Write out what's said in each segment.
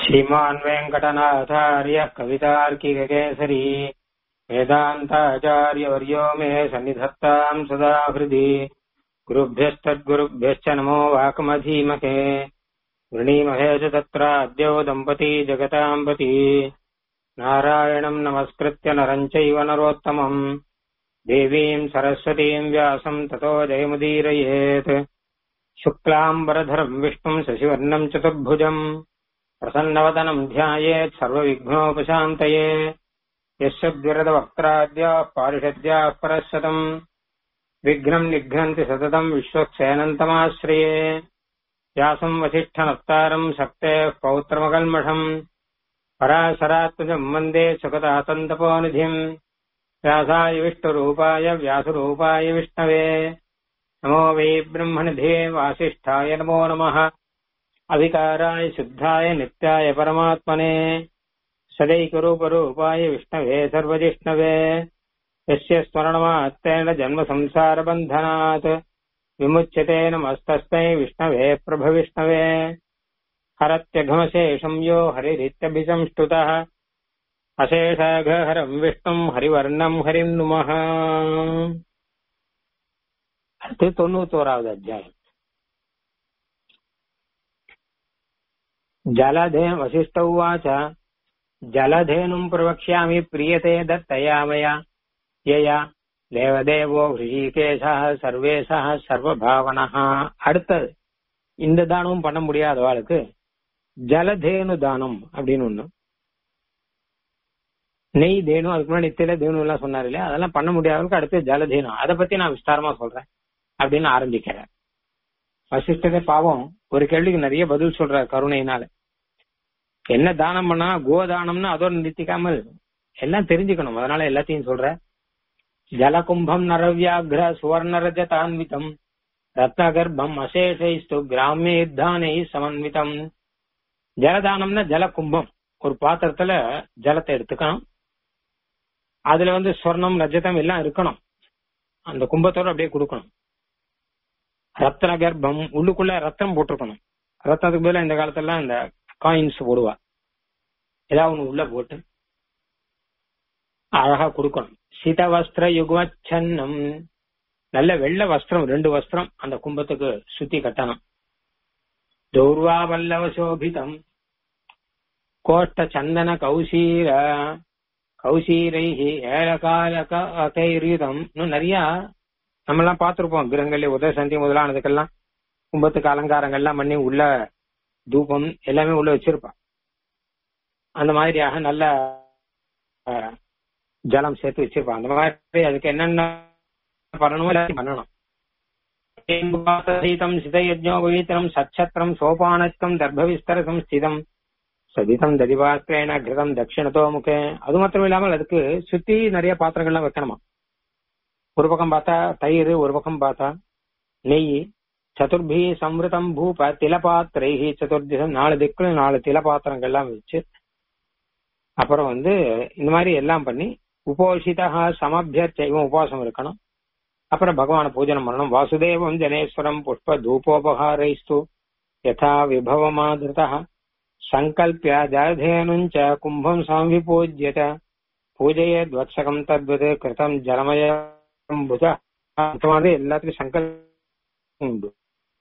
श्रीमान् वेङ्कटनाथार्यः कवितार्किककेसरी वेदान्ताचार्यवर्यो मे सन्निधत्ताम् सदा हृदि गुरुभ्यस्तद्गुरुभ्यश्च नमो वाकमधीमके वृणीमहे च तत्राद्यौ दम्पती जगताम् पती नारायणम् नमस्कृत्य नरम् चैव नरोत्तमम् देवीम् सरस्वतीम् व्यासम् ततो जयमुदीरयेत् शुक्लाम्बरधरम् विष्णुम् शशिवर्णम् चतुर्भुजम् प्रसन्नवदनम् ध्यायेत् सर्वविघ्नोपशान्तये यस्य द्विरदवक्त्राद्याः पारिषद्याः परशतम् विघ्नम् निघ्नन्ति सततम् विश्वक्सेनन्तमाश्रये व्यासम् वसिष्ठनत्तारम् शक्तेः पौत्रमकल्मषम् पराशरात्मजम् वन्दे सुगतातन्तपोनिधिम् व्यासाय विष्णुरूपाय व्यासरूपाय विष्णवे नमो वै ब्रह्मनिधे वासिष्ठाय नमो नमः अभिकाराय शुद्धाय नित्याय परमात्मने सदैकरूपरूपाय विष्णवे सर्वजिष्णवे यस्य स्मरणमात्तेन जन्मसंसारबन्धनात् विमुच्यते नमस्तस्मै विष्णवे प्रभविष्णवे हरत्यघमशेषं यो हरिरित्यभिसंष्टुतः अशेषाघहरम् विष्णुम् हरिवर्णम् हरिम् नुमः அடுத்து தொண்ணூத்தோராவது அத்தியாயம் जलधे वसिष्ठ उवाच जलधेनुम् प्रवक्ष्यामि प्रीयते दत्तया मया यया தேவதேவோ ஹிருஷிகேஷः சர்வேஷः சர்வபாவனः அடுத்தது இந்த தானமும் பண்ண முடியாதவாளுக்கு ஜலதேனு தானம் அப்படின்னு ஒண்ணு நெய் தேனு அதுக்கு முன்னாடி நித்தில தேனு எல்லாம் சொன்னார் இல்லையா அதெல்லாம் பண்ண முடியாதவங்களுக்கு அடுத்து ஜலதேனு அதை பத்தி நான் விஸ்தாரமா சொல்றேன் அப்படின்னு ஆரம்பிக்கிறேன் வசிஷ்டதே பாவம் ஒரு கேள்விக்கு நிறைய பதில் சொல்ற கருணையினால என்ன தானம் பண்ணா கோதானம்னு அதோட நிறுத்திக்காமல் எல்லாம் தெரிஞ்சுக்கணும் அதனால எல்லாத்தையும் சொல்ற ஜலகும்பம் நரவியாகிர சுவர்ண ரஜதான்விதம் ரத்னகர்ப்பம் அசேஷைஸ்து கிராமிய யுத்தானை சமன்விதம் ஜலதானம்னா ஜலகும்பம் ஒரு பாத்திரத்துல ஜலத்தை எடுத்துக்கணும் அதுல வந்து சொர்ணம் ரஜதம் எல்லாம் இருக்கணும் அந்த கும்பத்தோட அப்படியே கொடுக்கணும் ரத்ன கர்ப்பம் உள்ளுக்குள்ள ரத்தம் போட்டிருக்கணும் ரத்தத்துக்கு பதிலா இந்த காலத்துல இந்த காயின்ஸ் போடுவா ஏதாவது ஒண்ணு உள்ள போட்டு அழகா கொடுக்கணும் சீத வஸ்திர யுகமச்சன்னம் நல்ல வெள்ளை வஸ்திரம் ரெண்டு வஸ்திரம் அந்த கும்பத்துக்கு சுத்தி கட்டணும் தௌர்வா வல்லவ சோபிதம் கோஷ்ட சந்தன கௌசீர கௌசீரைஹி ஏலகாலகைரிதம் இன்னும் நிறைய நம்ம எல்லாம் பார்த்திருப்போம் கிரகங்கள்ல உதய சந்தி முதலானதுக்கெல்லாம் கும்பத்துக்கு அலங்காரங்கள்லாம் பண்ணி உள்ள தூபம் எல்லாமே உள்ள வச்சிருப்பான் அந்த மாதிரியாக நல்ல ஜலம் சேர்த்து வச்சிருப்பான் அந்த மாதிரி அதுக்கு என்னென்ன பண்ணணுமோ எல்லாத்தையும் பண்ணணும் சீதம் சிதயஜோ பவித்திரம் சச்சத்திரம் சோபானத்தம் தர்பவிஸ்தர சம்ஸ்திதம் சதிதம் ததிபாத்திரேன கிருதம் தட்சிணத்தோ முகே அது மாத்திரம் இல்லாமல் அதுக்கு சுத்தி நிறைய பாத்திரங்கள்லாம் வைக்கணுமா ஒரு பக்கம் பார்த்தா தயிர் ஒரு பக்கம் பார்த்தா நெய் சதுர்பி சம்ருதம் பூப திலபாத்திரை சதுர்திசம் நாலு திக்குல நாலு திலபாத்திரங்கள்லாம் வச்சு அப்புறம் வந்து இந்த மாதிரி எல்லாம் பண்ணி உபோஷிதா சமபியர்ச்ச இவன் உபவாசம் இருக்கணும் அப்புறம் பகவான பூஜனம் பண்ணணும் வாசுதேவம் ஜனேஸ்வரம் புஷ்ப தூபோபகாரைஸ்து யதா விபவமாதிருத சங்கல்பிய ஜலதேனுஞ்ச கும்பம் சாமிபூஜ்யத பூஜையத் வத்சகம் தத்வத் கிருதம் ஜலமயம் புஜ அந்த மாதிரி எல்லாத்துக்கும் சங்கல்பம் உண்டு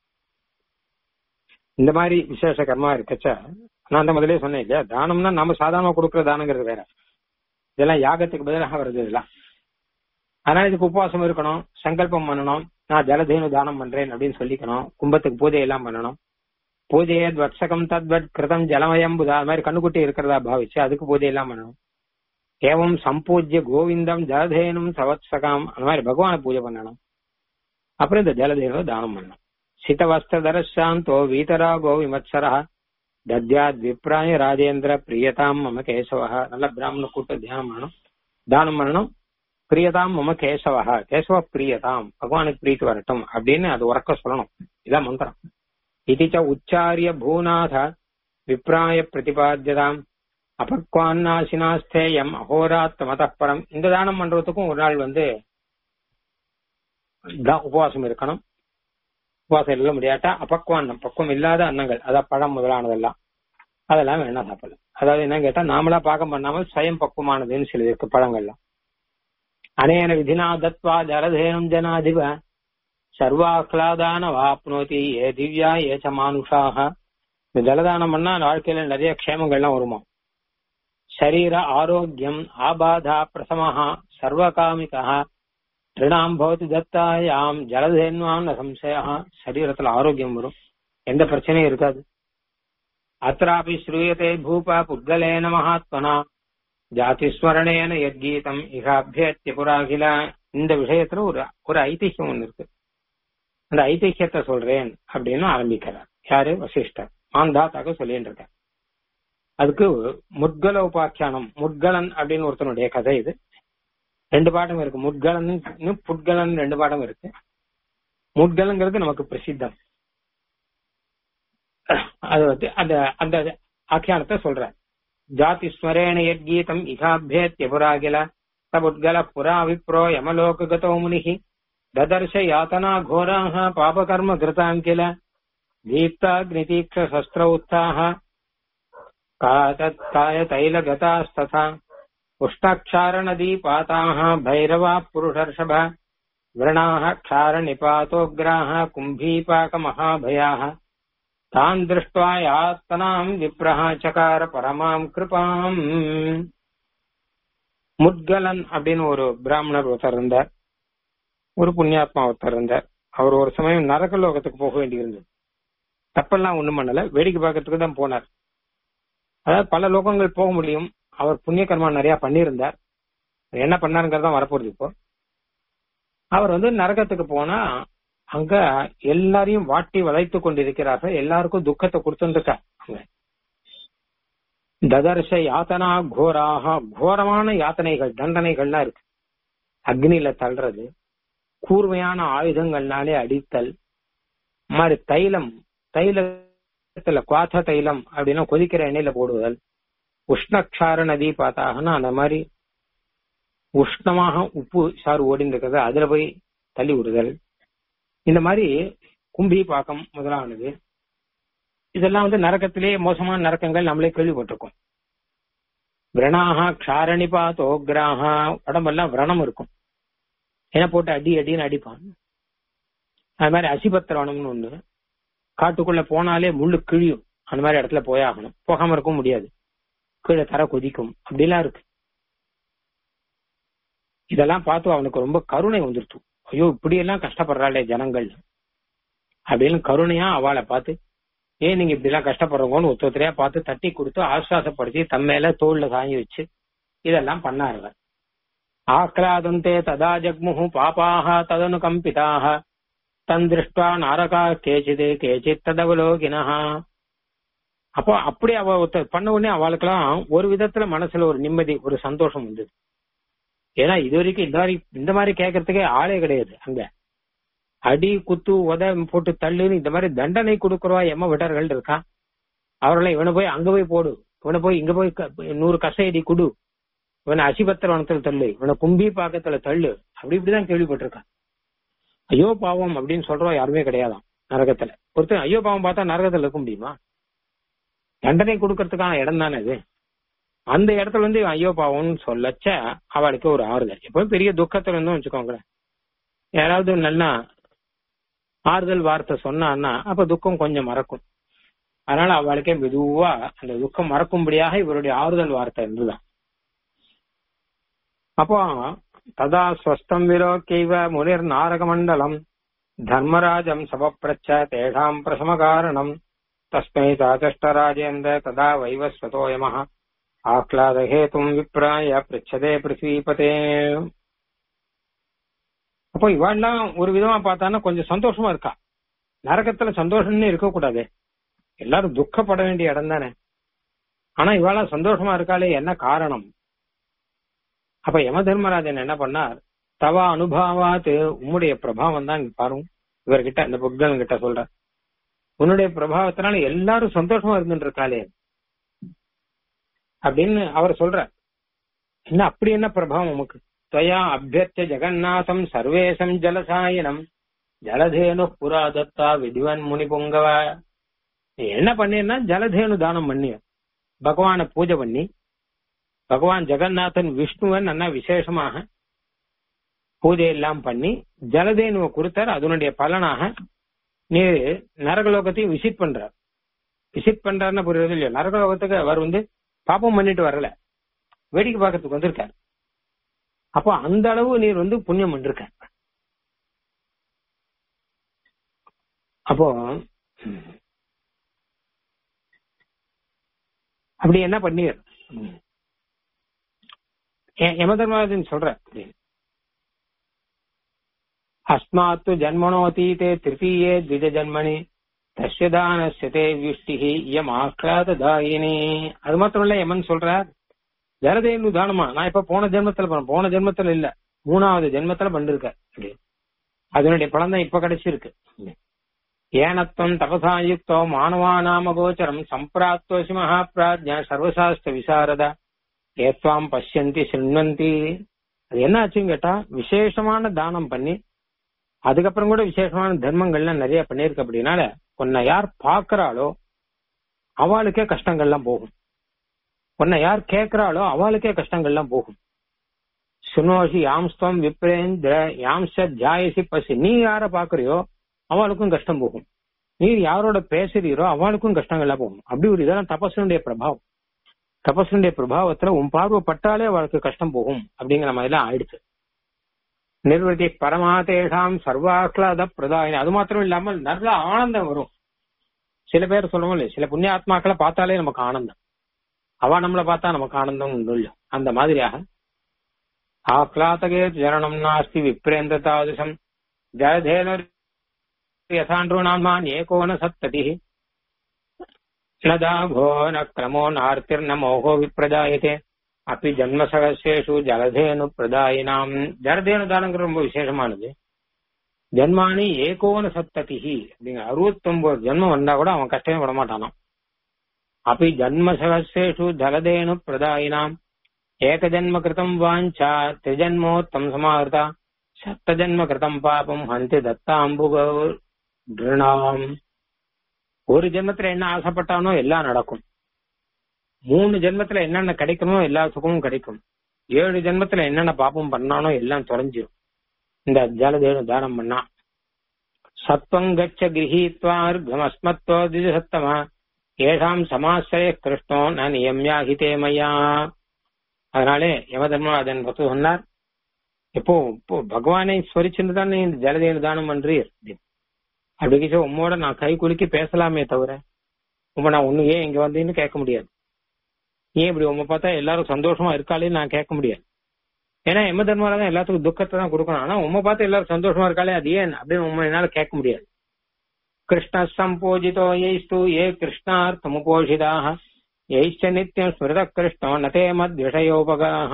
இந்த மாதிரி விசேஷ கர்மா இருக்கச்ச நான் அந்த முதலே சொன்னேன் இல்லையா தானம்னா நம்ம சாதாரணமா கொடுக்குற தானங்கிறது வேற இதெல்லாம் யாகத்துக்கு பதிலாக வருது இதெல்லாம் அதனால இதுக்கு உபவாசம் இருக்கணும் சங்கல்பம் பண்ணணும் நான் ஜலதேனு தானம் பண்றேன் அப்படின்னு சொல்லிக்கணும் கும்பத்துக்கு பூஜை எல்லாம் பண்ணணும் பூஜையே வட்சகம் தத்வட் கிருதம் ஜலமயம் புதா அது மாதிரி கண்ணுக்குட்டி இருக்கிறதா பாவிச்சு அதுக்கு பூஜை எல்லாம் பண்ணணும் ஏவம் சம்பூஜ்ய கோவிந்தம் ஜலதேனும் சவத்சகாம் அந்த மாதிரி பகவான பூஜை பண்ணணும் அப்புறம் இந்த ஜலதேனு தானம் பண்ணணும் சிதவஸ்திரதரசாந்தோ வீதராகோ விமத்சரா தத்யாத் விப்ராய ராஜேந்திர பிரியதாம் மம கேசவா நல்ல பிராமண கூட்ட தியானம் பண்ணணும் தானம் பண்ணணும் பிரியதாம் மம கேசவா கேசவ பிரியதாம் பகவானுக்கு பிரீத்தி வரட்டும் அப்படின்னு அது உறக்க சொல்லணும் இதான் மந்திரம் இதிச்ச உச்சாரிய பூநாத விப்ராய பிரதிபாத்தியதாம் அபக்வான்னாசினாஸ்தேயம் அகோராத்த மதப்பரம் இந்த தானம் பண்றதுக்கும் ஒரு நாள் வந்து உபவாசம் இருக்கணும் உபவாசம் இருக்க முடியாட்டா அபக்வான்னம் பக்குவம் இல்லாத அன்னங்கள் அதான் பழம் முதலானதெல்லாம் அதெல்லாம் வேணா சாப்பிடலாம் அதாவது என்ன கேட்டா நாமளா பாகம் பண்ணாமல் ஸ்வயம் பக்குவமானதுன்னு சில இருக்கு பழங்கள்லாம் அனேன விதினா தத்வா ஜலதேனும் ஜனாதிப சர்வாஹ்லாதான வாப்னோதி ஏ திவ்யா ஏச்ச மானுஷாக இந்த ஜலதானம் பண்ணா வாழ்க்கையில நிறைய க்ஷேமங்கள்லாம் வருமா சரீர ஆரோக்கியம் ஆபாதா பிரசமஹா சர்வகாமிகா திருணாம் பவதி தத்தாயாம் ஜலதேன்வாம் சம்சயா சரீரத்துல ஆரோக்கியம் வரும் எந்த பிரச்சனையும் இருக்காது அत्रापि श्रूयते भूप पुद्गलेन महात्मना ஜாதிஸ்மரணேன யத்கீதம் இகாபியத்திய புராகில இந்த விஷயத்துல ஒரு ஒரு ஐதிஹ்யம் ஒண்ணு இருக்கு அந்த ஐதிஹ்யத்தை சொல்றேன் அப்படின்னு ஆரம்பிக்கிறார் யாரு வசிஷ்டர் மாந்தாத்தாக சொல்லிட்டு இருக்கார் அதுக்கு முட்கல உபாக்கியானம் முட்கலன் அப்படின்னு ஒருத்தனுடைய கதை இது ரெண்டு பாடம் இருக்கு முட்கலன் புட்கலன் ரெண்டு பாடம் இருக்கு முட்கலங்கிறது நமக்கு பிரசித்தம் அது வந்து அந்த அந்த ஆக்கியானத்தை சொல்ற ஜாதி ஸ்மரேண யத்கீதம் இகாபியத்திய புராகில தபுத்கல புரா விப்ரோ யமலோககதோ முனிஹி ததர்ஷ யாத்தனா கோராः பாபகர்ம கிருதாம் கில தீப்தாக்னிதீக்ஷ சஸ்திர உத்தாः காய தைலகதாस्तथा उष्णक्षारनदीपाताः भैरवाः पुरुषर्षभ व्रणाः क्षारनिपातोग्राः कुम्भीपाकमहाभयाः तान् दृष्ट्वा यातनाम् विप्रः चकार பரமாம் கிருபாம் முட்கலன் அப்படின்னு ஒரு பிராமணர் ஒருத்தர் இருந்தார் ஒரு புண்ணியாத்மா ஒருத்தர் இருந்தார் அவர் ஒரு சமயம் நரக லோகத்துக்கு போக வேண்டியிருந்தது தப்பெல்லாம் ஒண்ணும் பண்ணல வேடிக்கை பார்க்கறதுக்கு தான் போனார் அதாவது பல லோகங்கள் போக முடியும் அவர் புண்ணிய கர்மா நிறைய பண்ணியிருந்தார் என்ன பண்ணாருங்கிறதா வரப்போகுது இப்போ அவர் வந்து நரகத்துக்கு போனா அங்க எல்லாரையும் வாட்டி வளைத்து கொண்டிருக்கிறார்கள் எல்லாருக்கும் துக்கத்தை கொடுத்துருக்கார் அங்க ததர்ஷ யாத்தனா கோராக கோரமான யாத்தனைகள் தண்டனைகள்லாம் இருக்கு அக்னியில தள்ளுறது கூர்மையான ஆயுதங்கள்னாலே அடித்தல் மாதிரி தைலம் தைலத்துல குவாத்த தைலம் அப்படின்னா கொதிக்கிற எண்ணெயில போடுதல் உஷ்ணக்ஷார நதி பார்த்தாங்கன்னா அந்த மாதிரி உஷ்ணமாக உப்பு சாறு ஓடிந்து இருக்கிறது அதுல போய் தள்ளி விடுதல் இந்த மாதிரி கும்பி பாக்கம் முதலானது இதெல்லாம் வந்து நரக்கத்திலே மோசமான நரக்கங்கள் நம்மளே கேள்விப்பட்டிருக்கோம் விரணாக க்ஷாரணிபா தோக்ராக உடம்பெல்லாம் விரணம் இருக்கும் என்ன போட்டு அடி அடின்னு அடிப்பான் அது மாதிரி அசிபத்திரவனம்னு ஒண்ணு காட்டுக்குள்ள போனாலே முள்ளு கிழியும் அந்த மாதிரி இடத்துல போயாகணும் போகாம இருக்க முடியாது கீழே தர கொதிக்கும் அப்படிலாம் இருக்கு இதெல்லாம் பார்த்து அவனுக்கு ரொம்ப கருணை வந்துருச்சு ஐயோ இப்படி எல்லாம் கஷ்டப்படுறாளே ஜனங்கள் அப்படின்னு கருணையா அவளை பார்த்து ஏன் நீங்க இப்படி எல்லாம் கஷ்டப்படுறவங்கன்னு ஒருத்தரையா பார்த்து தட்டி கொடுத்து ஆஸ்வாசப்படுத்தி தம் மேல தோல்ல சாங்கி வச்சு இதெல்லாம் பண்ணாரு ஆக்ராதந்தே ததா ஜக்முஹு பாப்பாக ததனு கம்பிதாக தன் திருஷ்டா நாரகா கேச்சிது கேச்சித் ததவலோகினஹா அப்போ அப்படி அவ ஒருத்தர் பண்ண உடனே அவளுக்கெல்லாம் ஒரு விதத்துல மனசுல ஒரு நிம்மதி ஒரு சந்தோஷம் வந்தது ஏன்னா இது வரைக்கும் இந்த மாதிரி இந்த மாதிரி கேட்கறதுக்கே ஆளே கிடையாது அங்க அடி குத்து உத போட்டு தள்ளுன்னு இந்த மாதிரி தண்டனை கொடுக்கறவா எம்ம விட்டர்கள் இருக்கா அவர்களை இவனை போய் அங்க போய் போடு இவனை போய் இங்க போய் நூறு கசையடி குடு இவனை அசிபத்திரவனத்துல தள்ளு இவனை கும்பி பாக்கத்துல தள்ளு அப்படி இப்படிதான் கேள்விப்பட்டிருக்கான் ஐயோ பாவம் அப்படின்னு சொல்றோம் யாருமே கிடையாதாம் நரகத்துல ஒருத்தர் ஐயோ பாவம் பார்த்தா நரகத்துல இருக்க முடியுமா தண்டனை கொடுக்கறதுக்கான இடம் தானே இது அந்த இடத்துல வந்து ஐயோ பாவம்னு சொல்லச்ச அவளுக்கு ஒரு ஆறுதல் எப்பவும் பெரிய துக்கத்துல இருந்தும் வச்சுக்கோங்களேன் யாராவது நல்லா ஆறுதல் வார்த்தை சொன்னான்னா அப்ப துக்கம் கொஞ்சம் மறக்கும் அதனால அவளுக்கே மெதுவா அந்த துக்கம் மறக்கும்படியாக இவருடைய ஆறுதல் வார்த்தை இருந்துதான் அப்போ ததா ஸ்வஸ்தம் விரோக்கைவ முனிர் நாரக மண்டலம் தர்மராஜம் சபப்பிரச்ச தேஷாம் பிரசம காரணம் தஸ்மை சாச்சஷ்டராஜேந்திர ததா வைவஸ்வதோயமः ஆஹ்லாதஹேதும் விப்ராய பிரிச்சதே பிருத்விபதே அப்போ இவாள்லாம் ஒரு விதமா பார்த்தான்னா கொஞ்சம் சந்தோஷமா இருக்கா நரகத்துல சந்தோஷம்னு இருக்கக்கூடாது எல்லாரும் துக்கப்பட வேண்டிய இடம் தானே ஆனா இவாளா சந்தோஷமா இருக்காளே என்ன காரணம் அப்ப யம தர்மராஜன் என்ன பண்ணார் தவா அனுபவாத்து உம்முடைய பிரபாவம் தான் பாருங்க இவர்கிட்ட இந்த புத்தன் கிட்ட சொல்ற உன்னுடைய பிரபாவத்தினால எல்லாரும் சந்தோஷமா இருந்துட்டு இருக்காளே அப்படின்னு அவர் சொல்ற என்ன அப்படி என்ன பிரபாவம் உமக்கு துவயா அபியர்த்த ஜெகநாதம் சர்வேசம் ஜலசாயனம் ஜலதேனு புரா தத்தா விதிவன் முனி பொங்கவ நீ என்ன பண்ணினா ஜலதேனு தானம் பண்ணிய பகவானை பூஜை பண்ணி பகவான் ஜெகநாதன் விஷ்ணுவன் நல்லா விசேஷமாக பூஜை எல்லாம் பண்ணி ஜலதேனுவை கொடுத்தார் அதனுடைய பலனாக நீர் நரகலோகத்தையும் விசிட் பண்றார் விசிட் பண்றாருன்னு புரியுறது இல்லையா நரகலோகத்துக்கு அவர் வந்து பாப்பம் பண்ணிட்டு வரல வேடிக்கை பார்க்கறதுக்கு வந்திருக்கார் அப்போ அந்த அளவு நீர் வந்து புண்ணியம் பண்ணிருக்க அப்போ அப்படி என்ன பண்ணீர் யம தர்மராஜன் சொல்ற அஸ்மாத்து ஜன்மனோதீதே திருத்தீயே த்விஜ ஜன்மணி தஸ்ய தானஸ்ய தே விஷ்டிஹி இயம் ஆக்ராததாயினி அது மாத்திரம் இல்ல யமன் சொல்றார் ஜலதேனு தானமா நான் இப்ப போன ஜென்மத்துல பண்ண போன ஜென்மத்துல இல்ல மூணாவது ஜென்மத்துல பண்ணிருக்க அதனுடைய பலன் தான் இப்ப கிடைச்சிருக்கு ஏனத்வம் தபசாயுக்தோ மானவானாம கோச்சரம் சம்பிராப்தோசி மகாபிராஜ்யா சர்வசாஸ்திர விசாரத ஏத்வாம் பசியந்தி சிண்வந்தி அது என்ன ஆச்சுன்னு கேட்டா விசேஷமான தானம் பண்ணி அதுக்கப்புறம் கூட விசேஷமான தர்மங்கள்லாம் நிறைய பண்ணிருக்க அப்படின்னால உன்னை யார் பாக்குறாளோ அவளுக்கே கஷ்டங்கள்லாம் போகும் உன்னை யார் கேட்கிறாளோ அவளுக்கே கஷ்டங்கள்லாம் போகும் சுனோஷி யாம்ஸ்தம் விப்ரேந்திர யாம்ச ஜாயசி பசி நீ யார பாக்குறியோ அவளுக்கும் கஷ்டம் போகும் நீ யாரோட பேசுறீரோ அவளுக்கும் கஷ்டங்கள்லாம் போகும் அப்படி ஒரு இதெல்லாம் தபசனுடைய பிரபாவம் தபசனுடைய பிரபாவத்துல உன் பார்வை பட்டாலே அவளுக்கு கஷ்டம் போகும் அப்படிங்கிற மாதிரிலாம் ஆயிடுச்சு நிர்வதி பரமாதேஷாம் சர்வாஹ்லாத பிரதாயினி அது மாத்திரம் இல்லாமல் நல்ல ஆனந்தம் வரும் சில பேர் சொல்லுவோம் இல்லையா சில புண்ணிய ஆத்மாக்களை பார்த்தாலே நமக்கு ஆனந்தம் அவ நம்மளை பார்த்தா நமக்கு ஆனந்தம் உண்டு இல்லையோ அந்த மாதிரியாக ஆஹ்லாதகே ஜனனம் நாஸ்தி விப்ரேந்த தாதுசம் ஜலதேனர் யசாண்டூணாமான் ஏகோன சத்ததி நதாகோ ந கிரமோ நார்த்திர்ன மோகோ விப்ரதாயத்தே அப்படி ஜன்ம சகசேஷு ஜலதேனு பிரதாயினாம் ஜலதேனு தானங்கிறது ரொம்ப விசேஷமானது ஜன்மானி ஏகோன சத்ததிஹி அப்படிங்கிற அறுபத்தொன்பது ஜென்மம் வந்தா கூட அவன் கஷ்டமே பட மாட்டானாம் அப்படி ஜன்ம சகசேஷு ஜலதேனு பிரதாயினாம் ஏகஜன்ம கிருதம் வாஞ்சா திரிஜன்மோத்தம் சமாஹிருதா சப்தஜன்ம கிருதம் பாபம் ஹந்தி தத்தாம்புகாம் ஒரு ஜென்மத்துல என்ன ஆசைப்பட்டானோ எல்லாம் நடக்கும் மூணு ஜென்மத்துல என்னென்ன கிடைக்குமோ எல்லா சுகமும் கிடைக்கும் ஏழு ஜென்மத்துல என்னென்ன பாப்பம் பண்ணானோ எல்லாம் தொலைஞ்சிரும் இந்த ஜலதேனு தானம் பண்ணா சத்வம் கச்ச கிரகீத்வார்கமஸ்மத்வோ திஜசத்தமா ஏஷாம் சமாசிரய கிருஷ்ணோ நான் நியம்யாகிதே மையா அதனாலே யமதர்மராஜன் பத்து சொன்னார் இப்போ இப்போ பகவானை ஸ்வரிச்சுட்டு தான் நீ இந்த ஜலதேனு தானம் பண்றீர் அப்படி உம்மோட நான் கை குலுக்கி பேசலாமே தவிர உங்க நான் ஒண்ணு ஏன் இங்க வந்தீன்னு கேட்க முடியாது ஏன் இப்படி உங்க பார்த்தா எல்லாரும் சந்தோஷமா இருக்காளே நான் கேட்க முடியாது ஏன்னா எம்ம தர்மராஜன் எல்லாத்துக்கும் துக்கத்தை தான் கொடுக்கணும் ஆனா உண்மை பார்த்து எல்லாரும் சந்தோஷமா இருக்காளே அது ஏன் அப்படின்னு உண்மை என்னால கேட்க முடியாது கிருஷ்ண சம்போஜிதோ எய்ஸ்து ஏ கிருஷ்ணார்த்தமுபோஷிதாக எய்ச்ச நித்தியம் ஸ்மிருத கிருஷ்ணோ நதே மத் விஷயோபகாக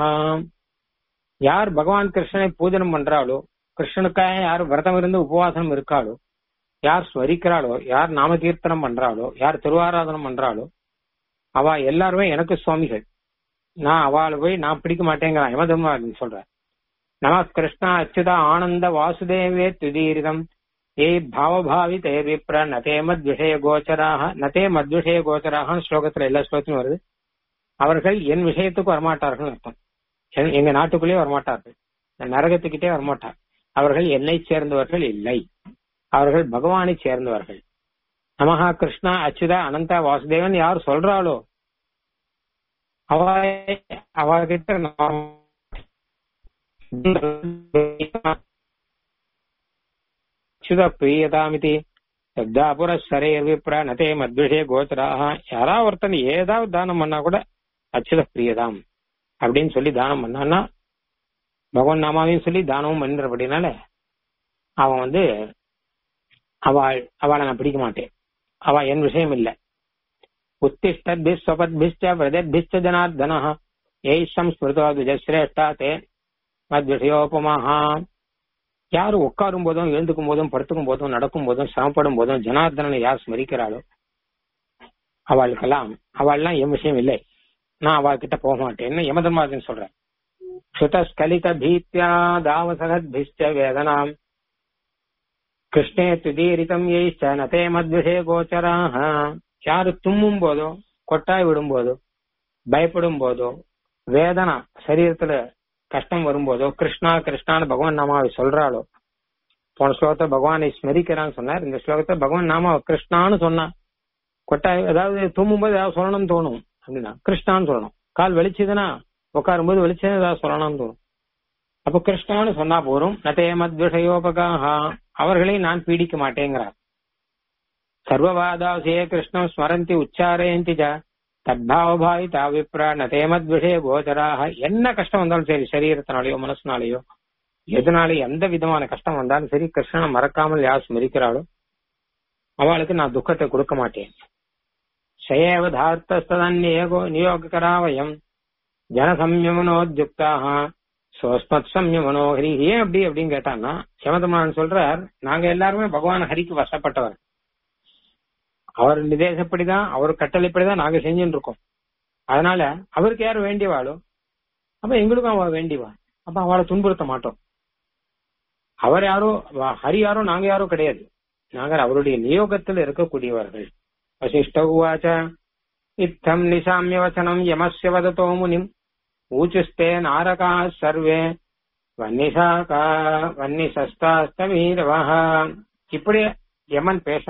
யார் பகவான் கிருஷ்ணனை பூஜனம் பண்றாளோ கிருஷ்ணனுக்காக யார் விரதம் இருந்து உபவாசனம் இருக்காளோ யார் ஸ்வரிக்கிறாளோ யார் நாம கீர்த்தனம் பண்றாளோ யார் திருவாராதனம் பண்றாளோ அவ எல்லாருமே எனக்கு சுவாமிகள் நான் அவளை போய் நான் பிடிக்க மாட்டேங்கிறான் யமதர்மராஜன் சொல்றேன் நம கிருஷ்ணா அச்சுதா ஆனந்த வாசுதேவே துதீரிதம் ஏய் பாவபாவி தே விப்ர நதே மத் விஷய கோச்சராக நதே மத் விஷய கோச்சராக ஸ்லோகத்துல எல்லா ஸ்லோகத்திலும் வருது அவர்கள் என் விஷயத்துக்கு வரமாட்டார்கள் அர்த்தம் எங்க- எங்க நாட்டுக்குள்ளே வரமாட்டார்கள் நரகத்துக்கிட்டே வரமாட்டார் அவர்கள் என்னை சேர்ந்தவர்கள் இல்லை அவர்கள் பகவானை சேர்ந்தவர்கள் நமஹா கிருஷ்ணா அச்சுதா அனந்தா வாசுதேவன் யார் சொல்றாளோ அவ அவகிட்ட நாம் அச்சுத பிரியதாமிதி சப்தாபுர சரேர் விப்ர நதே மத்விஷய கோச்சராக யாராவது ஒருத்தன் ஏதாவது தானம் பண்ணா கூட அச்சுத பிரியதாம் அப்படின்னு சொல்லி தானம் பண்ணான்னா பகவான் நாமாவையும் சொல்லி தானமும் பண்ணுறபடினால அவன் வந்து அவள் அவளை நான் பிடிக்க மாட்டேன் அவ என் விஷயம் இல்ல உத்திஷ்டத்பிஸ் ஸ்வபத்பிஷ்ட பிரதத்பிஷ்ட ஜனார்தன ஏஷம் ஸ்மிருதோ துஜஸ்ரேஷ்டா தே மத்விஷயோபமாக யார் உட்காரும் போதும் எழுந்துக்கும் போதும் படுத்துக்கும் போதும் நடக்கும் போதும் சிரமப்படும் போதும் ஜனார்தனனை யார் ஸ்மரிக்கிறாளோ அவளுக்கெல்லாம் அவள்லாம் என் விஷயம் இல்லை நான் அவள் கிட்ட போக மாட்டேன்னு யமதர்மாஜன் சொல்றேன் ஸ்ருதஸ்கலித பீத்யா தாவசகத்பிஷ்ட வேதனாம் கிருஷ்ணே துதீரிதம் எய்ச்ச நதே மத்விஷய கோச்சராக யாரு தும்மும் போதோ கொட்டாய் விடும் போதோ பயப்படும் போதோ வேதனா சரீரத்துல கஷ்டம் வரும்போதோ கிருஷ்ணா கிருஷ்ணான்னு பகவான் நாமாவை சொல்றாளோ போன ஸ்லோகத்தை பகவானை ஸ்மரிக்கிறான்னு சொன்னார் இந்த ஸ்லோகத்தை பகவான் நாமா கிருஷ்ணான்னு சொன்னா கொட்டாய் அதாவது தூங்கும்போது ஏதாவது சொல்லணும்னு தோணும் அப்படின்னா கிருஷ்ணான்னு சொல்லணும் கால் வெளிச்சதுன்னா உட்காரும்போது வெளிச்சது ஏதாவது சொல்லணும்னு தோணும் அப்ப கிருஷ்ணான்னு சொன்னா போரும் நதே மத்விஷயோபகாஹா அவர்களை நான் பீடிக்க மாட்டேங்கிறார் சர்வவாதாசே கிருஷ்ணம் ஸ்மரந்தி உச்சாரயந்தி ஜ தத்பாவபாய் தாவிப்ரா நதே மத்விஷய கோச்சராக என்ன கஷ்டம் வந்தாலும் சரி சரீரத்தினாலேயோ மனசுனாலேயோ எதனால எந்த விதமான கஷ்டம் வந்தாலும் சரி கிருஷ்ணனை மறக்காமல் யார் ஸ்மரிக்கிறாளோ அவளுக்கு நான் துக்கத்தை கொடுக்க மாட்டேன் சயேவ தார்த்தஸ்ததன்யேகோ நியோகராவயம் ஜனசம்யமனோத்யுக்தாக சோஸ்மத் சம்யமனோ ஹரி ஏன் அப்படி அப்படின்னு கேட்டான்னா சிவதமான் சொல்றார் நாங்க எல்லாருமே பகவான் ஹரிக்கு வசப்பட்டவர் அவர் நிதேசப்படிதான் அவர் கட்டளைப்படிதான் நாங்க செஞ்சுட்டு இருக்கோம் அதனால அவருக்கு யார் வேண்டியவாளோ அப்ப எங்களுக்கும் அவ வேண்டிவா அப்ப அவளை துன்புறுத்த மாட்டோம் அவர் யாரோ வ- ஹரி யாரோ நாங்க யாரோ கிடையாது நாங்கள் அவருடைய நியோகத்தில் இருக்கக்கூடியவர்கள் வசிஷ்ட உவாச்ச இத்தம் நிசாமிய வச்சனம் யமஸ்ய வததோ முனிம் ஊச்சுஸ்தே நாரகா சர்வே வன்னிசாகா வன்னிசஸ்தாஸ்தமீரவஹ இப்படி யமன் பேச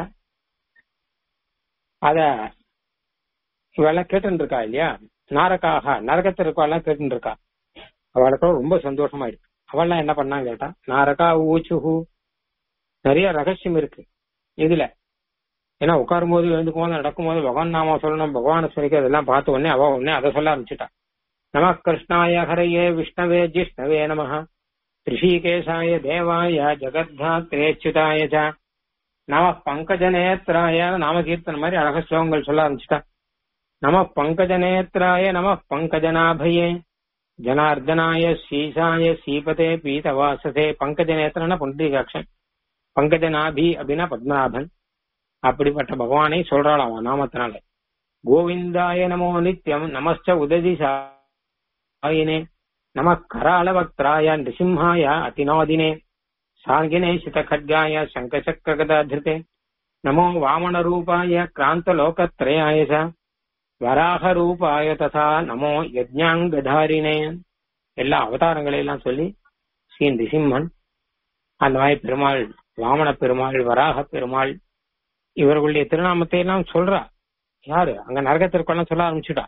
அத இவெல்லாம் கேட்டு இருக்கா இல்லையா நாரகாக நரகத்தில் இருக்கவெல்லாம் கேட்டு இருக்கா அவளுக்கு ரொம்ப சந்தோஷமா இருக்கு அவள்லாம் என்ன பண்ணான்னு கேட்டா நாரகா ஊச்சுஹு நிறைய ரகசியம் இருக்கு இதுல ஏன்னா உட்காரும் போது எழுந்துக்கும் போது நடக்கும் போது பகவான் நாம சொல்லணும் பகவான் ஸ்மரிக்க அதெல்லாம் பார்த்த உடனே அவ உடனே அதை சொல்ல ஆரம்பிச்சுட்டா நம கிருஷ்ணாய ஹரையே விஷ்ணவே ஜிஷ்ணவே நம ரிஷிகேசாய தேவாய ஜெகத்தாத்ரேச்சுதாய ச நம பங்கஜநேத்ராய நாமகீர்த்தன மாதிரி அழக ஸ்லோகங்கள் சொல்ல ஆரம்பிச்சுட்டா நம பங்கஜநேத்ராய நம பங்கஜநாபயே ஜனார்தனாய சீசாய சீபதே பீதவாசதே பங்கஜநேத்திரனா புண்டரீகாட்சன் பங்கஜநாபி அப்படின்னா பத்மநாபன் அப்படிப்பட்ட பகவானை சொல்றாளாம் அவன் நாமத்தினால கோவிந்தாய நமோ நித்யம் நமஸ்ச உததி சாயினே நம கராளவக்திராய நிருசிம்ஹாய அதிநாதினே சாங்கினே சித खड्गाय शङ्खचक्रगदाधृते नमो वामनरूपाय क्रान्तलोकत्रयाय च வராகரூபாய ததா நமோ யஜ்ஞாங்கதாரினே எல்லா அவதாரங்களை எல்லாம் சொல்லி ஸ்ரீ நிசிம்மன் அந்த மாதிரி பெருமாள் வாமன பெருமாள் வராக பெருமாள் இவர்களுடைய திருநாமத்தை எல்லாம் சொல்றா யாரு அங்க நரகத்திற்கெல்லாம் சொல்ல ஆரம்பிச்சுட்டா